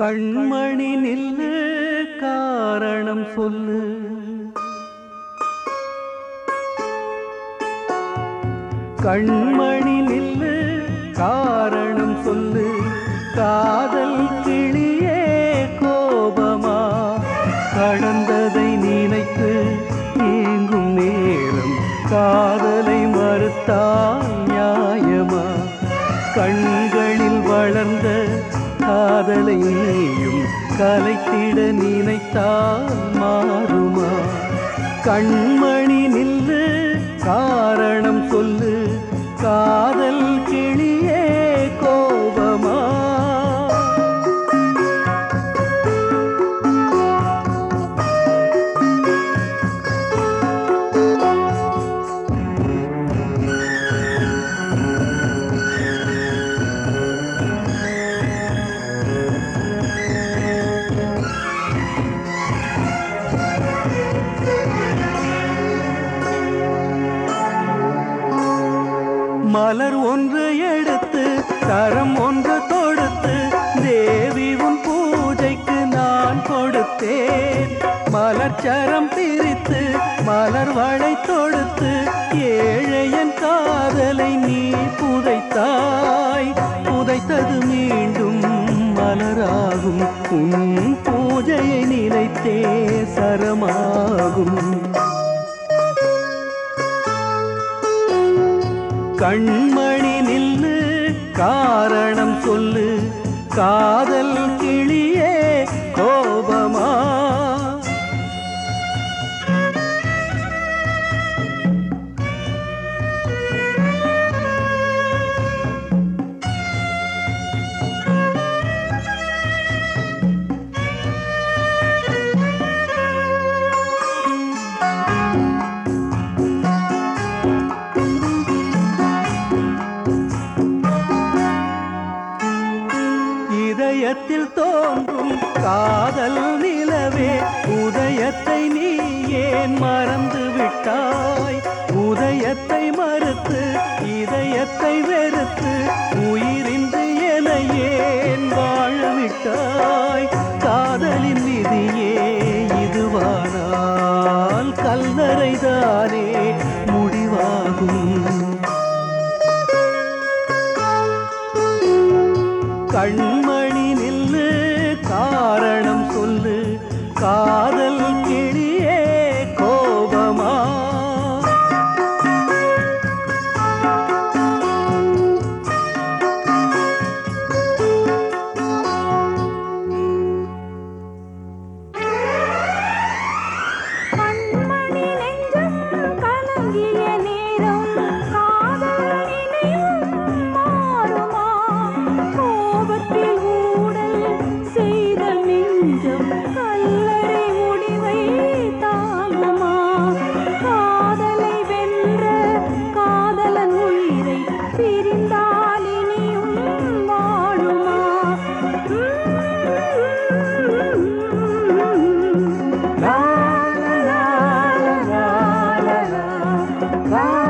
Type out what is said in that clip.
கண்மணி நில்லு காரணம் சொல்லு கண்மணி நில்லு காரணம் சொல்லு காதல் கிளியே கோபமா கடந்ததை நினைத்து ஏங்கும் நேரம் காதலை மறுத்தால் நியாயமா கண்களில் வளர்ந்த காதலை நீயும் கலைத்திட நினைத்தால் மாறுமா கண்மணி நில்லு காரணம் சொல்லு காதல் கிளியே கோபமா மலர் ஒன்று எடுத்து கரம் ஒன்று தொடுத்து தேவி உன் பூஜைக்கு நான் கொடுத்தேன் மலர் சரம் பிரித்து மலர் வளை தொடுத்து ஏழையன் காதலை நீ புதைத்தாய் புதைத்தது மீண்டும் மலராகும் உன் பூஜையை நினைத்தே சரமாகும் கண்மணி நில்லு காரணம் சொல்லு காதல் கிளியே கோபமா இதயத்தில் தோன்றும் காதல் நிலவே உதயத்தை நீ ஏன் மறந்து விட்டாய் உதயத்தை மறுத்து இதயத்தை வெறுத்து உயிரின்றி என ஏன் வாழ விட்டாய் காதலின் விதியே இதுவானால் கல்லறைதானே முடிவாகும் கண்மணி நில்லு காரணம் சொல்லு காதல் கிளியே கோபமா கண்மணி நெஞ்சம் கலங்கிய நேரம் காதல் நினைவும் மாறுமா கோபத்தில் ஊடல் செய்த நெஞ்சம் கல்லறை முடிவை தாங்குமா காதலை வென்ற காதலன் உயிரை பிரிந்தால் இனியும் வாழுமா லா, லா, லா, லா, லா, லா, லா.